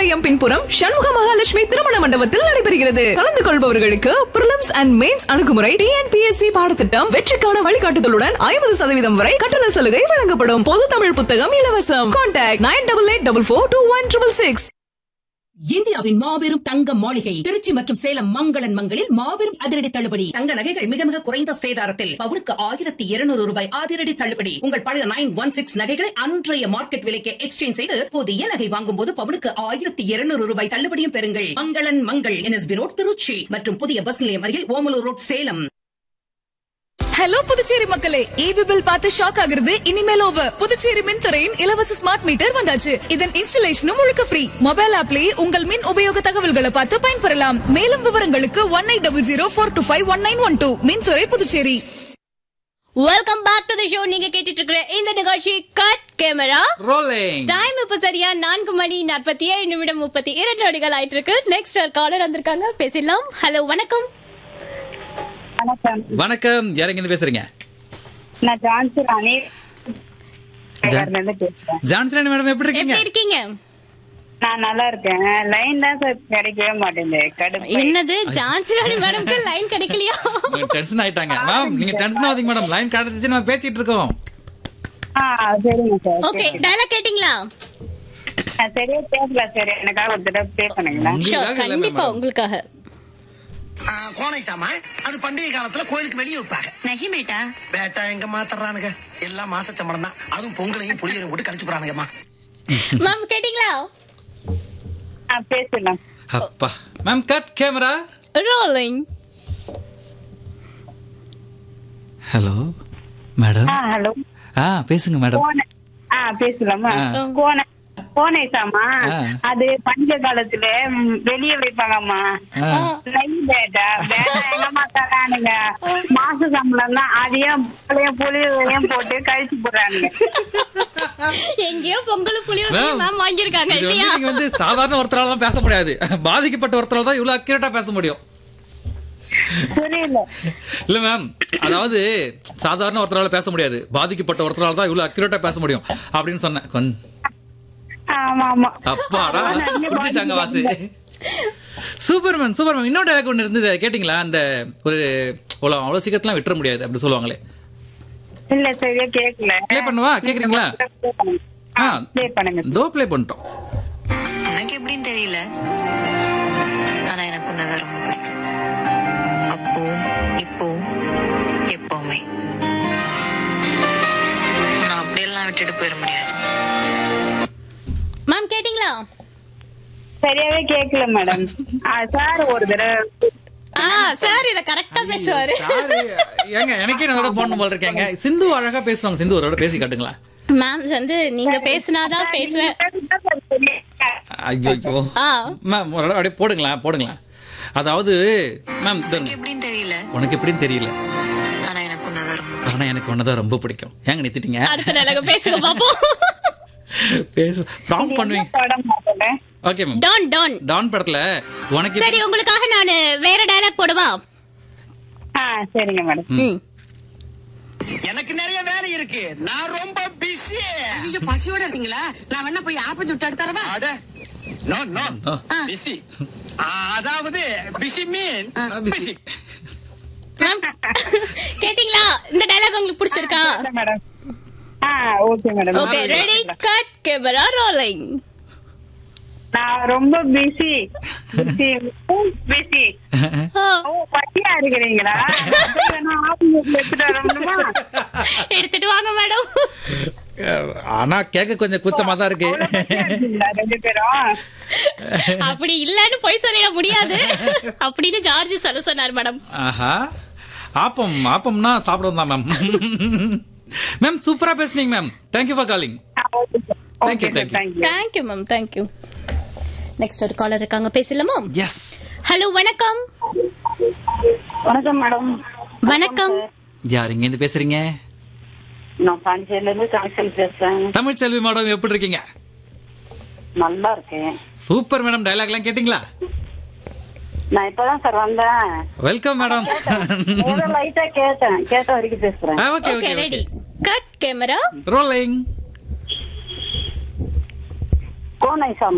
நிலையம் பின்புறம் சண்முக மகாலட்சுமி திருமண மண்டபத்தில் நடைபெறுகிறது கலந்து கொள்பவர்களுக்கு பிரிலிம்ஸ் அண்ட் மெயின்ஸ் அணுகுமுறை டிஎன்பிஎஸ்சி பாடத்திட்டம் வெற்றிக்கான வழிகாட்டுதலுடன் ஐம்பது சதவீதம் வரை கட்டண சலுகை வழங்கப்படும் பொது தமிழ் புத்தகம் இலவசம் contact nine double eight double four two one triple six இந்தியாவின் மாபெரும் தங்க மாளிகை திருச்சி மற்றும் சேலம் மங்களன் மங்களில் மாபெரும் அதிரடி தள்ளுபடி தங்க நகைகள் மிக மிக குறைந்த சேதாரத்தில் பவுனுக்கு ஆயிரத்தி இருநூறு ரூபாய் அதிரடி தள்ளுபடி உங்கள் பழைய நைன் ஒன் சிக்ஸ் நகைகளை அன்றைய மார்க்கெட் விலைக்கு எக்ஸ்சேஞ்ச் செய்து புதிய நகை வாங்கும் போது பவுனுக்கு ஆயிரத்தி இருநூறு ரூபாய் தள்ளுபடியும் பெறுங்கள் மங்களன் மங்கள் என்எஸ்பி ரோட் திருச்சி மற்றும் புதிய பஸ் நிலையம் அருகில் ஓமலூர் ரோட் சேலம் ஹலோ புதுச்சேரி மக்களே ஈபி பில் பார்த்து ஷாக் ஆகுறது இனிமேல் ஓவர் புதுச்சேரி மின்துறையின் இலவச ஸ்மார்ட் மீட்டர் வந்தாச்சு இதன் இன்ஸ்டலேஷனும் முழுக்க ஃப்ரீ மொபைல் ஆப்லயே உங்கள் மின் உபயோக தகவல்களை பார்த்து பயன்பெறலாம் மேலும் விவரங்களுக்கு one eight double zero four two five one nine one two மின்துறை Puducherry welcome back to the show நீங்க கேட்டுட்டு இருக்கிற இந்த நிகழ்ச்சி கட் கேமரா ரோலிங் டைம் இப்ப சரியா நான்கு மணி நாற்பத்தி ஏழு நிமிடம் முப்பத்தி இரண்டு நொடிகள் ஆயிட்டு இருக்கு நெக்ஸ்ட் ஒரு காலர் வந்திருக்காங்க பேசலாம் ஹலோ வணக்கம் வணக்கம் வணக்கம் யார் எங்க பேசுறீங்க நான் ஜான்சி ராணி ஜான்- இருந்து பேசுறேன் ஜான்சன் மேடம் எப்படி இருக்கீங்க எப்படி இருக்கீங்க நான் நல்லா இருக்கேன் லைன் தான் சார் கிடைக்கவே மாட்டேங்குது கடுப்பு என்னது ஜான்சி ராணி மேடம்க்கு லைன் கிடைக்கலையா டென்ஷன் ஆயிட்டாங்க மேம் நீங்க டென்ஷன் ஆகாதீங்க மேடம் லைன் கிடைச்சிச்சு நம்ம பேசிட்டு இருக்கோம் ஆ சரிங்க சார் ஓகே டயலாக் கேட்டிங்களா நான் சரியா பேசல சார் எனக்காக ஒரு தடவை பே பண்ணுங்களா ஷோ உங்களுக்காக இல்ல கண்டிப்பா மேடம். உங்களுக்காக ஆ, கோனை சாமான் அது பண்டிகை காலத்துல கோயிலுக்கு வெளியே வைப்பாங்க நகி மேட்டா பேட்டா எங்க மாத்தறானுங்க எல்லாம் மாச சம்பளம் தான் அதுவும் பொங்கலையும் புளியரும் போட்டு கழிச்சு போறானுங்கம்மா மேம் கேட்டிங்களா ஆ பேசலாம் அப்பா ma'am cut camera rolling hello madam ஆ ஹலோ ஆ பேசுங்க மேடம் கோனை ஆ பேசலாமா ஆ. கோனை கோனை சாமா ஆ. அது பண்டிகை காலத்துல ம், வெளியே வைப்பாங்கம்மா ஆ. நெய் பேட்டா பேட்டா எங்கம்மா தரானுங்க மாச சம்பளம் தான் அதையும் புளியும் புளியும் போட்டு கழிச்சு போடுறானுங்க எங்கேயோ பொங்கல் புளியோதரை மேம், மேம் வாங்கியிருக்காங்க இது வந்து இல்லையா நீங்க வந்து சாதாரண ஒருத்தரால தான் பேச முடியாது பாதிக்கப்பட்ட ஒருத்தரால தான் இவ்வளவு அக்யூரேட்டா பேச முடியும் புரியல இல்ல மேம் அதாவது சாதாரண ஒருத்தரால பேச முடியாது பாதிக்கப்பட்ட ஒருத்தரால தான் இவ்வளவு அக்யூரேட்டா பேச முடியும் அப்படின்னு சொன்னேன் கொஞ்ச- ஆமா ஆமா அப்பாடா அதான் நிறைய புடிச்சிட்டாங்க வாசு பாதிக்கப்பட்டாங்க. சூப்பர் மேம் சூப்பர் மேம் இன்னொரு டைலாக் ஒன்று இருந்தது கேட்டிங்களா அந்த ஒரு அவ்வளோ அவ்வளோ சீக்கிரத்துலாம் விட்டுற முடியாது அப்படி சொல்லுவாங்களே இல்ல சரியா கேக்கல ப்ளே பண்ணுவா கேக்குறீங்களா ஆ ப்ளே பண்ணுங்க தோ ப்ளே பண்ணிட்டோம் உனக்கு எப்படின்னு தெரியல ஆனா எனக்கு உன்னதான் ரொம்ப பிடிக்கும் அப்போ இப்போ எப்பவுமே நான் அப்படியெல்லாம் விட்டுட்டு போயிட முடியாது மேம் கேட்டிங்களா சரியாவே கேக்கல மேடம் சார் ஒரு தடவை ஆ சார் இத கரெக்டா பேசுவாரு சாரு, ஏங்க எனக்கே என்னோட போடணும் போல இருக்கேங்க சிந்து அழகா பேசுவாங்க சிந்து ஒருவோட பேசி காட்டுங்களா மேம் வந்து நீங்க பேசினாதான் பேசுவேன் ஐயோ ஆ மேம் ஒரு தடவை அப்படியே போடுங்களா போடுங்களா அதாவது மேம் இதோ, உனக்கு எப்படின்னு தெரியல உனக்கு எப்படின்னு தெரியல ஆனா எனக்கு உன்னதான் ரொம்ப ஆனா எனக்கு ஒன்னதான் ரொம்ப பிடிக்கும் ஏங்க நிறுத்திட்டீங்க அடுத்த நிலக பேசுங்க பாப்போம் பேசு ப்ராம் பண்ணுவீங்க படம் மாட்டேன் ஓகே மேம் டான் டான் டான் படத்துல உனக்கு சரி உங்களுக்காக நான் வேற டயலாக் போடவா ஆ சரிங்க மேடம் ம். எனக்கு நிறைய வேலை இருக்கு நான் ரொம்ப பிஸி நீங்க பசியோட இருக்கீங்களா நான் வேணா போய் ஆப்பம் சுட்டு எடுத்து தரவா அட நோ நோ ஆ. பிஸி அதாவது பிஸி மீன் பிஸி மேம் கேட்டிங்களா இந்த டயலாக் உங்களுக்கு பிடிச்சிருக்கா மேடம் ஆ okay madam okay ready cut camera rolling நான் ரொம்ப பிஸி பிஸி பிஸி ஓ பட்டியா இருக்கிறீங்களா வேணா ஆபீஸ் எடுத்துட்டு வர முடியுமா எடுத்துட்டு வாங்க மேடம் ஆனா கேட்க கொஞ்சம் குத்தமா தான் இருக்கு பட்டியா இருக்கீங்களா ரெண்டு பேரும் அப்படி இல்லன்னு போய் சொல்லிட முடியாது அப்படின்னு ஜார்ஜ் சொல்ல சொன்னார் மேடம் ஆஹா ஆப்பம் ஆப்பம்னா சாப்பிடுவோம் தான் மேம் மேம் சூப்பரா பேசுனீங்க ma'am thank you for calling Thank you, thank you. Thank you thank you ma'am thank you next ஒரு காலர் இருக்காங்க பேசலாமா எஸ் ஹலோ வணக்கம் வணக்கம் மேடம் வணக்கம் யார் இங்க இருந்து பேசுறீங்க நான் பாண்டிச்சேரில இருந்து கமிஷன் பேசுறேன் தமிழ் செல்வி மேடம் எப்படி இருக்கீங்க நல்லா இருக்கேன் சூப்பர் மேடம் டயலாக் எல்லாம் கேட்டிங்களா நான் இப்பதான் சார் வந்தேன் வெல்கம் மேடம் ஏதோ லைட்டா கேட்டேன் கேட்ட வரைக்கும் பேசுறேன் okay okay okay ready cut camera rolling கோனை சாமி